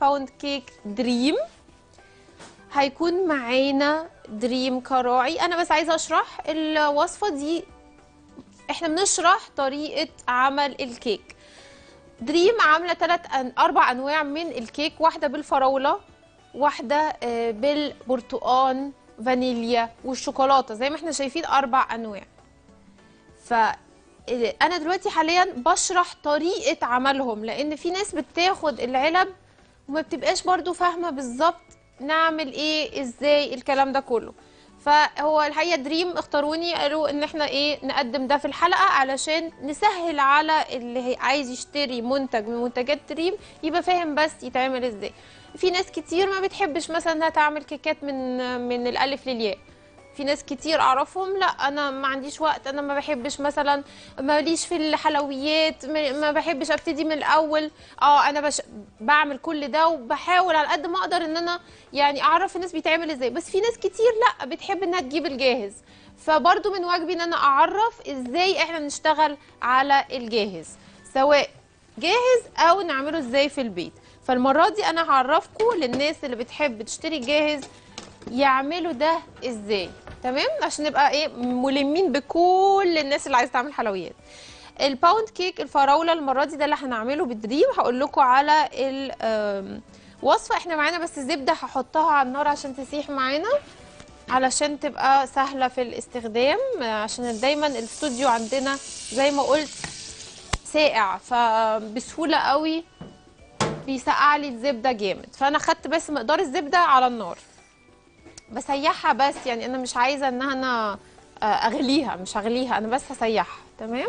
باوند كيك دريم هيكون معانا دريم كراعي انا بس عايزه اشرح الوصفه دي احنا بنشرح طريقه عمل الكيك دريم عامله ثلاث أن... اربع انواع من الكيك واحده بالفراوله واحده آه، بالبرتقال فانيليا والشوكولاته زي ما احنا شايفين اربع انواع ف انا دلوقتي حاليا بشرح طريقه عملهم لان في ناس بتاخد العلب وما بتبقاش برضو فاهمه بالظبط نعمل ايه ازاي الكلام ده كله فهو الحقيقه دريم اختاروني قالوا ان احنا ايه نقدم ده في الحلقه علشان نسهل على اللي هي- عايز يشتري منتج من منتجات دريم يبقى فاهم بس يتعمل ازاي في ناس كتير ما بتحبش مثلا انها تعمل كيكات من من الالف للياء في ناس كتير اعرفهم لا انا ما عنديش وقت انا ما بحبش مثلا ماليش في الحلويات ما ما بحبش ابتدي من الاول اه انا بش... بعمل كل ده وبحاول على قد ما اقدر ان انا يعني اعرف الناس بيتعمل ازاي بس في ناس كتير لا بتحب انها تجيب الجاهز فبرضو من واجبي ان انا اعرف ازاي احنا نشتغل على الجاهز سواء جاهز او نعمله ازاي في البيت فالمره دي انا هعرفكم للناس اللي بتحب تشتري جاهز يعملوا ده ازاي تمام عشان نبقى ايه ملمين بكل الناس اللي عايزه تعمل حلويات الباوند كيك الفراوله المره دي ده اللي هنعمله بالدريم هقول لكم على الوصفه احنا معانا بس الزبده هحطها على النار عشان تسيح معانا علشان تبقى سهله في الاستخدام عشان دايما الاستوديو عندنا زي ما قلت ساقع فبسهوله قوي بيسقع لي الزبده جامد فانا خدت بس مقدار الزبده على النار بسيحها بس يعني انا مش عايزه انها انا آه، اغليها مش هغليها انا بس هسيحها تمام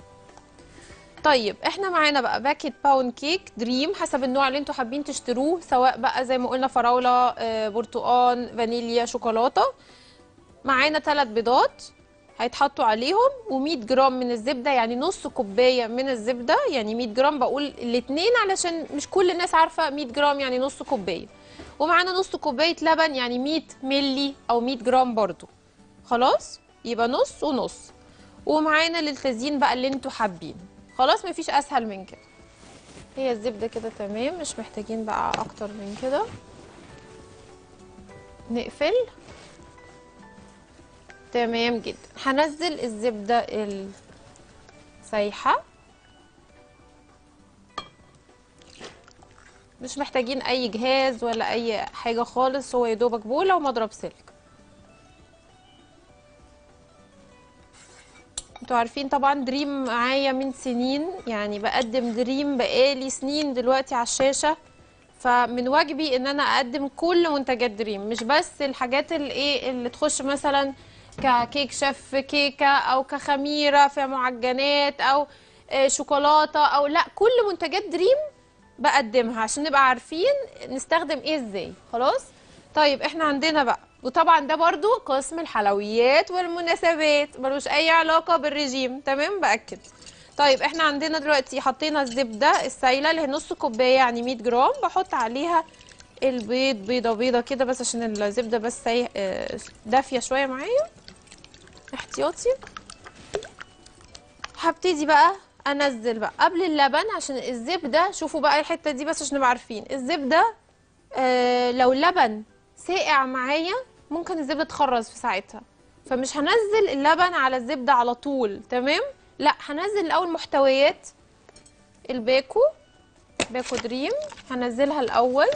طيب احنا معانا بقى باكيت باوند كيك دريم حسب النوع اللي انتوا حابين تشتروه سواء بقى زي ما قلنا فراوله آه، برتقال فانيليا شوكولاته معانا ثلاث بيضات هيتحطوا عليهم و100 جرام من الزبده يعني نص كوبايه من الزبده يعني 100 جرام بقول الاثنين علشان مش كل الناس عارفه 100 جرام يعني نص كوبايه ومعانا نص كوبايه لبن يعني 100 ملي او 100 جرام برضو خلاص يبقى نص ونص ومعانا للتزيين بقى اللي انتوا حابين خلاص مفيش اسهل من كده هي الزبده كده تمام مش محتاجين بقى اكتر من كده نقفل تمام جدا هنزل الزبده السايحه مش محتاجين اي جهاز ولا اي حاجه خالص هو يا دوبك بوله ومضرب سلك انتوا عارفين طبعا دريم معايا من سنين يعني بقدم دريم بقالي سنين دلوقتي على الشاشه فمن واجبي ان انا اقدم كل منتجات دريم مش بس الحاجات اللي ايه اللي تخش مثلا ككيك شيف كيكه او كخميره في معجنات او آه، شوكولاته او لا كل منتجات دريم بقدمها عشان نبقى عارفين نستخدم ايه ازاي خلاص طيب احنا عندنا بقى وطبعا ده برضو قسم الحلويات والمناسبات ملوش اي علاقه بالرجيم تمام باكد طيب احنا عندنا دلوقتي حطينا الزبده السايله اللي هي نص كوبايه يعني 100 جرام بحط عليها البيض بيضه بيضه كده بس عشان الزبده بس ساي- آه، دافيه شويه معايا احتياطي هبتدي بقى انزل بقى قبل اللبن عشان الزبده شوفوا بقى الحته دي بس عشان نبقى عارفين الزبده آه لو اللبن ساقع معايا ممكن الزبده تخرز في ساعتها فمش هنزل اللبن على الزبده على طول تمام لا هنزل الاول محتويات الباكو باكو دريم هنزلها الاول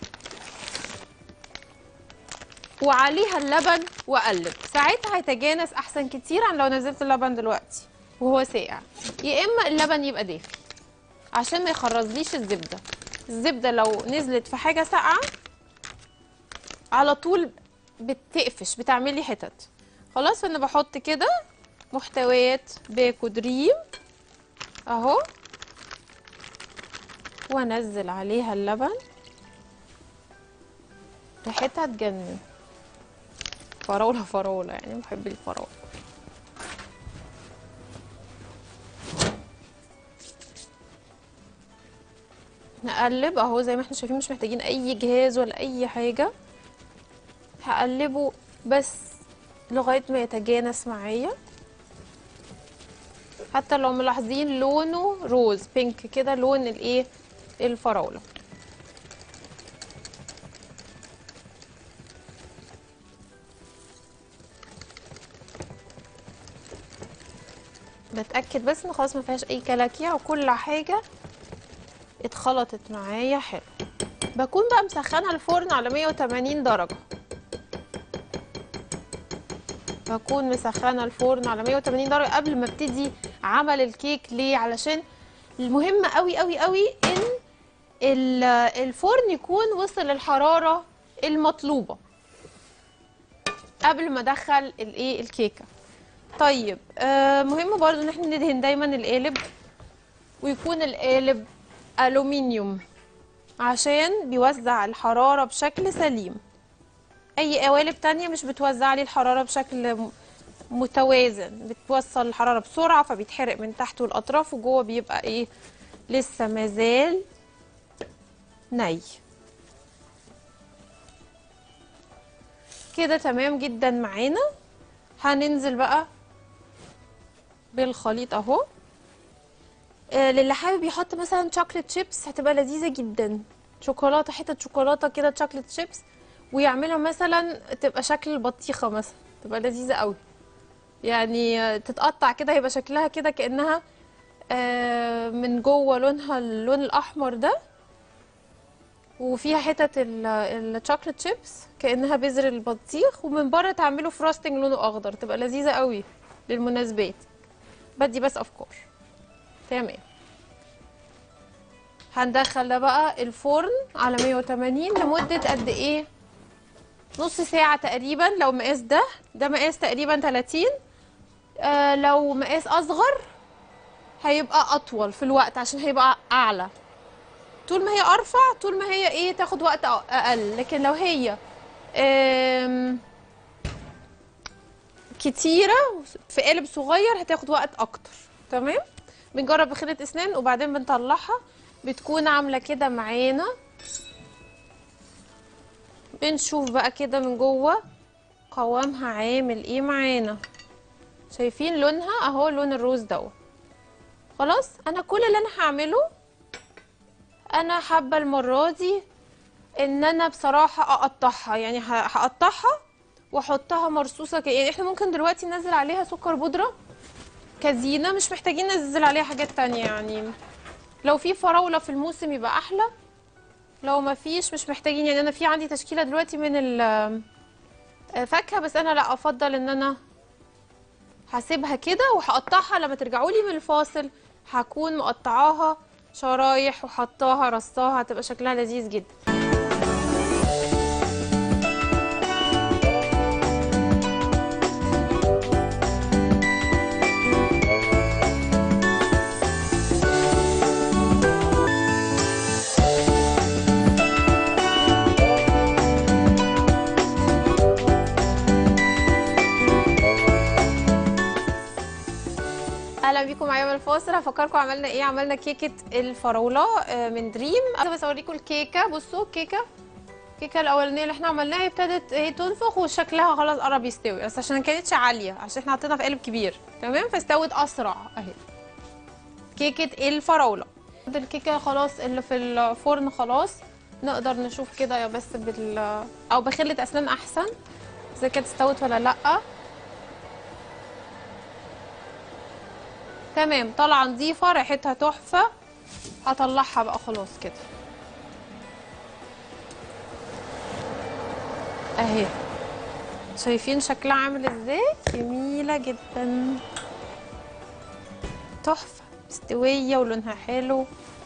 وعليها اللبن واقلب ساعتها هيتجانس احسن كتير عن لو نزلت اللبن دلوقتي وهو ساقع يا اما اللبن يبقى دافي عشان ما يخرزليش الزبده الزبده لو نزلت في حاجه ساقعه على طول بتقفش بتعملي حتت خلاص انا بحط كده محتويات باكو دريم اهو وانزل عليها اللبن ريحتها تجنن فراوله فراوله يعني محب الفراوله نقلب اهو زي ما احنا شايفين مش محتاجين اي جهاز ولا اي حاجه هقلبه بس لغايه ما يتجانس معايا حتى لو ملاحظين لونه روز بينك كده لون الايه الفراوله نتاكد بس ان خلاص ما فيهاش اي كلاكيع وكل حاجه اتخلطت معايا حلو بكون بقى مسخنه الفرن على 180 درجه بكون مسخنه الفرن على 180 درجه قبل ما ابتدي عمل الكيك ليه علشان المهم قوي قوي قوي ان ال- الفرن يكون وصل الحراره المطلوبه قبل ما ادخل الايه الكيكه طيب آه مهم برضو ان احنا ندهن دايما القالب ويكون القالب الومنيوم عشان بيوزع الحراره بشكل سليم اي قوالب تانية مش بتوزع لي الحراره بشكل م- متوازن بتوصل الحراره بسرعه فبيتحرق من تحت والاطراف وجوه بيبقى ايه لسه مازال ني كده تمام جدا معانا هننزل بقى بالخليط اهو آه، للي حابب يحط مثلا شوكليت شيبس هتبقى لذيذه جدا شوكولاته حته شوكولاته كده شوكليت شيبس ويعملها مثلا تبقى شكل البطيخه مثلا تبقى لذيذه قوي يعني آه، تتقطع كده يبقى شكلها كده كانها آه، من جوه لونها اللون الاحمر ده وفيها حتت الشوكليت شيبس كانها بذر البطيخ ومن بره تعملوا فروستنج لونه اخضر تبقى لذيذه قوي للمناسبات بدي بس افكار تمام هندخل ده بقى الفرن على 180 لمده قد ايه نص ساعه تقريبا لو مقاس ده ده مقاس تقريبا 30 آه لو مقاس اصغر هيبقى اطول في الوقت عشان هيبقى اعلى طول ما هي ارفع طول ما هي ايه تاخد وقت أ- اقل لكن لو هي آم، كتيره في قالب صغير هتاخد وقت اكتر تمام بنجرب بخيرة اسنان وبعدين بنطلعها بتكون عامله كده معانا بنشوف بقى كده من جوه قوامها عامل ايه معانا شايفين لونها اهو لون الروز دوت خلاص انا كل اللي انا هعمله انا حابه المره دي ان انا بصراحه اقطعها يعني ه- هقطعها واحطها مرصوصه ك... يعني احنا ممكن دلوقتي ننزل عليها سكر بودره كزينه مش محتاجين ننزل عليها حاجات تانية يعني لو في فراوله في الموسم يبقى احلى لو ما فيش مش محتاجين يعني انا في عندي تشكيله دلوقتي من الفاكهه بس انا لا افضل ان انا هسيبها كده وهقطعها لما ترجعوا لي من الفاصل هكون مقطعاها شرايح وحطاها رصاها هتبقى شكلها لذيذ جدا اهلا بيكم معايا من الفاصل هفكركم عملنا ايه عملنا كيكه الفراوله آه، من دريم انا بس اوريكم الكيكه بصوا الكيكه الكيكه الاولانيه اللي احنا عملناها هي ابتدت هي تنفخ وشكلها خلاص قرب يستوي بس عشان ما كانتش عاليه عشان احنا حطينا في قالب كبير تمام فاستوت اسرع اهي كيكه الفراوله الكيكه خلاص اللي في الفرن خلاص نقدر نشوف كده يا بس بال او بخله اسنان احسن اذا كانت استوت ولا لا تمام طالعه نظيفه ريحتها تحفه هطلعها بقى خلاص كده اهي شايفين شكلها عامل ازاي جميله جدا تحفه مستويه ولونها حلو